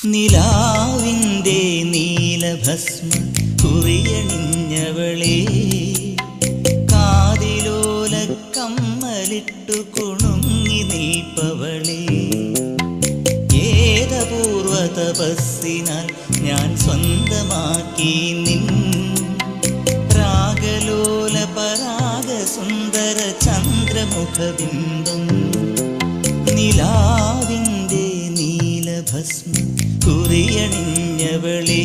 നിലാവിൻ്റെ നീലഭസ്മ കുറിയണിഞ്ഞവളേ കാതിലോല കമ്മലിട്ടു കുണുങ്ങി നിൽപ്പവളേ ഏതപൂർവ തപസ്സിനാൽ ഞാൻ സ്വന്തമാക്കി നിൻ രാഗലോല പരാഗ സുന്ദര ചന്ദ്രമുഖബിംബം നിലാവിൻ്റെ നീലഭസ്മ കുറിയണിഞ്ഞവളേ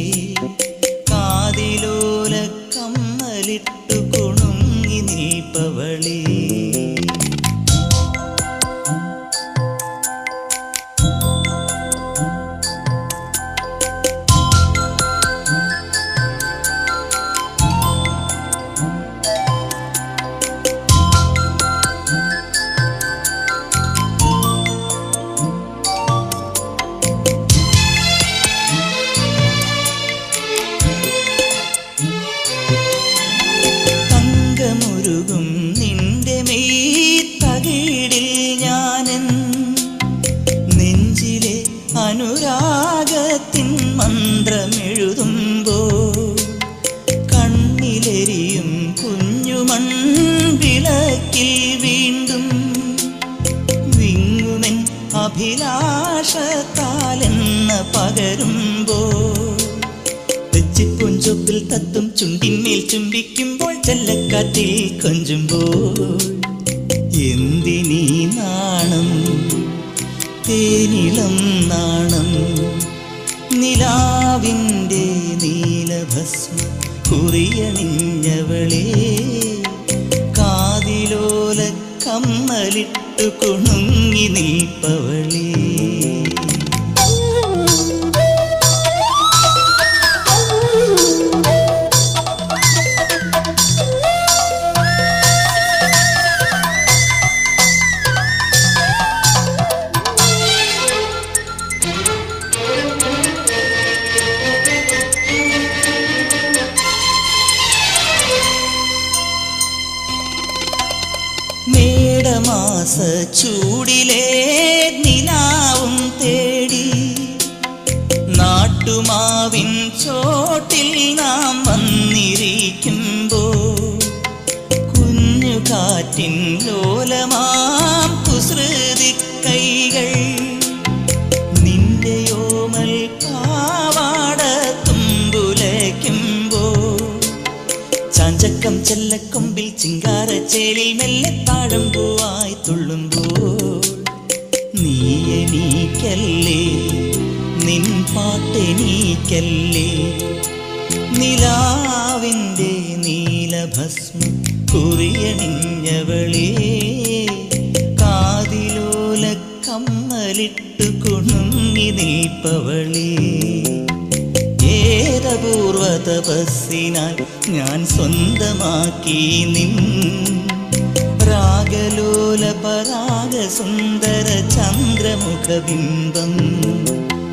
കാതിലോല കമ്മലിട്ടു കുണുങ്ങി നിൽപ്പവളേ തങ്കമുരുകും നിന്റെ മെയ് തകിടിൽ ഞാനൻ നെഞ്ചിലെ അനുരാഗത്തിൻ മന്ത്രമെഴുതുമ്പോ കണ്ണിലെരിയും കുഞ്ഞുമൺ വിളക്കിൽ വീണ്ടും വിങ്ങുമെൻ അഭിലാഷത്താലെന്ന പകരുമ്പോ തെച്ചിപ്പുഞ്ചൊപ്പിൽ തത്തും ചുണ്ടിന്മേൽ ചുംബിക്കുമ്പോൾ ചെല്ലക്കാറ്റിൽ കൊഞ്ചുമ്പോൾ എന്തിനീ നാണം തേനിളം നാണം നിലാവിൻ്റെ നീലഭസ്മ കുറിയണിഞ്ഞവളേ കാതിലോല കമ്മലിട്ടു കുണുങ്ങി നിൽപ്പവളേ മേടമാസ ചൂടിലെ നിലാവും തേടി നാട്ടുമാവിൻ ചോട്ടിൽ നാം വന്നിരിക്കുമ്പോ കുഞ്ഞു കാറ്റിൻ ലോലമാം കുസൃതി കൈകൾ നിന്റെയോമൽ പാവാട തുമ്പുലയ്ക്കുമ്പോ ചാഞ്ചക്കം ചെല്ലക്കൊമ്പിൽ ചിങ്കാരച്ചേലിൽ മെല്ലെ താഴമ്പൂവായി തുള്ളുമ്പോൾ നീ എണീക്കല്ലേ നിൻ പാട്ടെണീക്കല്ലേ നിലാവിൻ്റെ നീലഭസ്മ കുറിയണിഞ്ഞവളേ കാതിലോല കമ്മലിട്ടു കുണുങ്ങി നിൽപ്പവളേ ഏതപൂർവ തപസ്സിനാൽ ഞാൻ സ്വന്തമാക്കി നിൻ രാഗലോല പരാഗ സുന്ദര ചന്ദ്രമുഖബിംബം